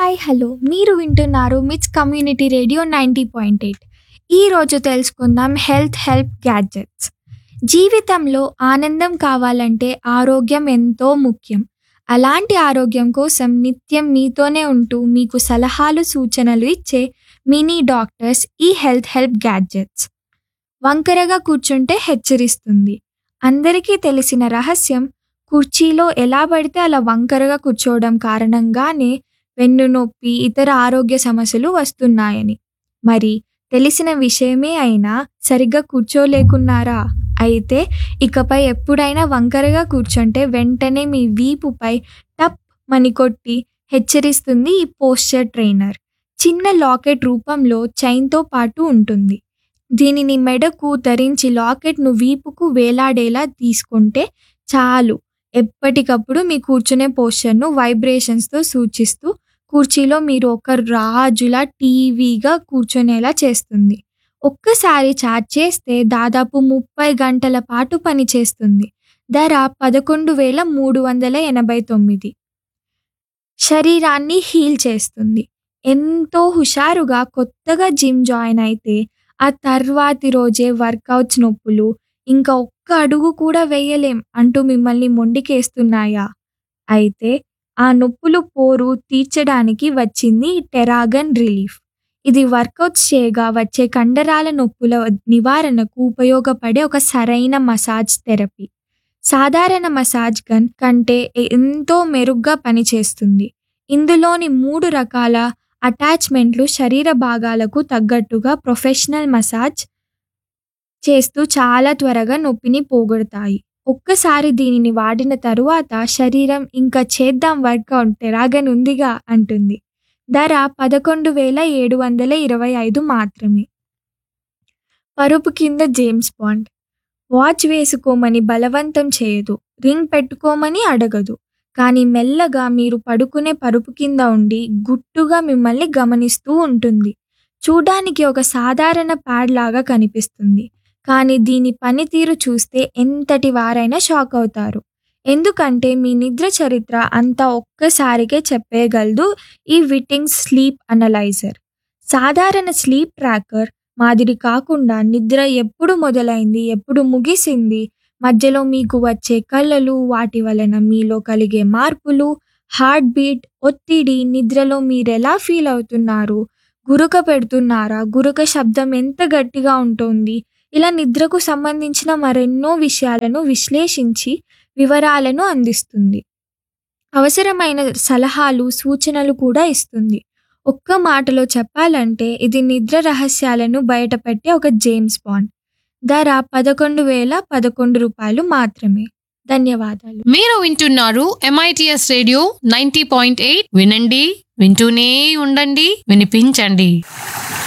hi hello మీరు వింటున్నారు MITS community radio ninety point eight ఈరోజు తెలుసుకుందాం హెల్త్ హెల్ప్ గ్యాడ్జెట్స్ జీవితంలో ఆనందం కావాలంటే ఆరోగ్యం ఎంతో ముఖ్యం అలాంటి ఆరోగ్యం కోసం నిత్యం మీతోనే ఉంటూ మీకు సలహాలు సూచనలు ఇచ్చే మినీ డాక్టర్స్ ఈ హెల్త్ హెల్ప్ గ్యాడ్జెట్స్ వంకరగా కూర్చుంటే హెచ్చరిస్తుంది అందరికీ తెలిసిన రహస్యం కుర్చీలో ఎలా పడితే అలా వంకరగా కూర్చోవడం కారణంగానే వెన్ను నొప్పి ఇతర ఆరోగ్య సమస్యలు వస్తున్నాయని మరి తెలిసిన విషయమే అయినా సరిగ్గా కూర్చోలేకున్నారా అయితే ఇకపై ఎప్పుడైనా వంకరగా కూర్చుంటే వెంటనే మీ వీపుపై టప్ మని కొట్టి హెచ్చరిస్తుంది ఈ పోస్చర్ ట్రైనర్ చిన్న లాకెట్ రూపంలో చైన్తో పాటు ఉంటుంది దీనిని మెడకు ధరించి లాకెట్ను వీపుకు వేలాడేలా తీసుకుంటే చాలు ఎప్పటికప్పుడు మీ కూర్చునే పోస్చర్ను వైబ్రేషన్స్తో సూచిస్తూ కుర్చీలో మీరు ఒక రాజులా టీవీగా కూర్చునేలా చేస్తుంది ఒక్కసారి ఛార్జ్ చేస్తే దాదాపు ముప్పై గంటల పాటు పనిచేస్తుంది ధర పదకొండు వేల మూడు వందల ఎనభై తొమ్మిది శరీరాన్ని హీల్ చేస్తుంది ఎంతో హుషారుగా కొత్తగా జిమ్ జాయిన్ అయితే ఆ తర్వాతి రోజే వర్కౌట్స్ నొప్పులు ఇంకా ఒక్క అడుగు కూడా వేయలేం అంటూ మిమ్మల్ని మొండికేస్తున్నాయా అయితే ఆ నొప్పులు పోరు తీర్చడానికి వచ్చింది టెరాగన్ రిలీఫ్ ఇది వర్కౌట్స్ చేయగా వచ్చే కండరాల నొప్పుల నివారణకు ఉపయోగపడే ఒక సరైన మసాజ్ థెరపీ సాధారణ మసాజ్ గన్ కంటే ఎంతో మెరుగ్గా పనిచేస్తుంది ఇందులోని మూడు రకాల అటాచ్మెంట్లు శరీర భాగాలకు తగ్గట్టుగా ప్రొఫెషనల్ మసాజ్ చేస్తూ చాలా త్వరగా నొప్పిని పోగొడతాయి ఒక్కసారి దీనిని వాడిన తరువాత శరీరం ఇంకా చేద్దాం వర్కౌట్ టెరాగన్ ఉందిగా అంటుంది ధర పదకొండు వేల ఏడు వందల ఇరవై ఐదు మాత్రమే పరుపు కింద జేమ్స్ బాండ్ వాచ్ వేసుకోమని బలవంతం చేయదు రింగ్ పెట్టుకోమని అడగదు కానీ మెల్లగా మీరు పడుకునే పరుపు కింద ఉండి గుట్టుగా మిమ్మల్ని గమనిస్తూ ఉంటుంది చూడానికి ఒక సాధారణ ప్యాడ్ లాగా కనిపిస్తుంది కానీ దీని పనితీరు చూస్తే ఎంతటి వారైనా షాక్ అవుతారు ఎందుకంటే మీ నిద్ర చరిత్ర అంతా ఒక్కసారికే చెప్పేయగలదు ఈ విట్టింగ్ స్లీప్ అనలైజర్ సాధారణ స్లీప్ ట్రాకర్ మాదిరి కాకుండా నిద్ర ఎప్పుడు మొదలైంది ఎప్పుడు ముగిసింది మధ్యలో మీకు వచ్చే కళ్ళలు వాటి వలన మీలో కలిగే మార్పులు హార్ట్ బీట్ ఒత్తిడి నిద్రలో మీరెలా ఫీల్ అవుతున్నారు గురక పెడుతున్నారా గురక శబ్దం ఎంత గట్టిగా ఉంటుంది ఇలా నిద్రకు సంబంధించిన మరెన్నో విషయాలను విశ్లేషించి వివరాలను అందిస్తుంది అవసరమైన సలహాలు సూచనలు కూడా ఇస్తుంది ఒక్క మాటలో చెప్పాలంటే ఇది నిద్ర రహస్యాలను బయటపెట్టే ఒక జేమ్స్ బాండ్ ధర పదకొండు వేల పదకొండు రూపాయలు మాత్రమే ధన్యవాదాలు మీరు వింటున్నారు MITS radio ninety point eight వినండి వింటూనే ఉండండి వినిపించండి